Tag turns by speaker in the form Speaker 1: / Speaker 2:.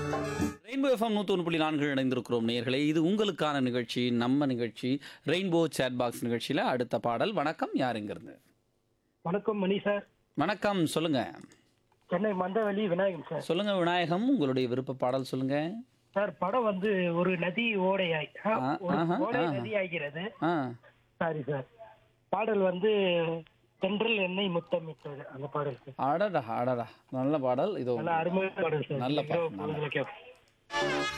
Speaker 1: Rainbow FM நூற்றி ஒன்று புள்ளி நான்கு இணைந்திருக்கிறோம் நேயர்களே இது உங்களுக்கான நிகழ்ச்சி நம்ம நிகழ்ச்சி ரெயின்போ சேட் பாக்ஸ் நிகழ்ச்சியில் அடுத்த பாடல் வணக்கம் யார் இங்கிருந்து
Speaker 2: வணக்கம் மணி சார்
Speaker 1: வணக்கம் சொல்லுங்க
Speaker 2: சென்னை மந்தவெளி விநாயகம் சார்
Speaker 1: சொல்லுங்க விநாயகம் உங்களுடைய விருப்ப பாடல் சொல்லுங்க
Speaker 2: சார் படம் வந்து ஒரு நதி ஓடையாய் ஆ,
Speaker 1: ஆ,
Speaker 2: ஒரு
Speaker 1: ஆஹா,
Speaker 2: ஓடை
Speaker 1: ஆஹா.
Speaker 2: நதி ஆகிறது
Speaker 1: ஆ
Speaker 2: சாரி சார் பாடல் வந்து தென்றல் எண்ணெய் முத்தமிட்டது அந்த பாடல் சார்
Speaker 1: அடடா அடடா நல்ல பாடல் இதோ
Speaker 2: நல்ல அருமையான பாடல் சார்
Speaker 1: நல்ல பாடல்,
Speaker 2: இதோ
Speaker 1: நல்ல
Speaker 2: உங்களுக்கு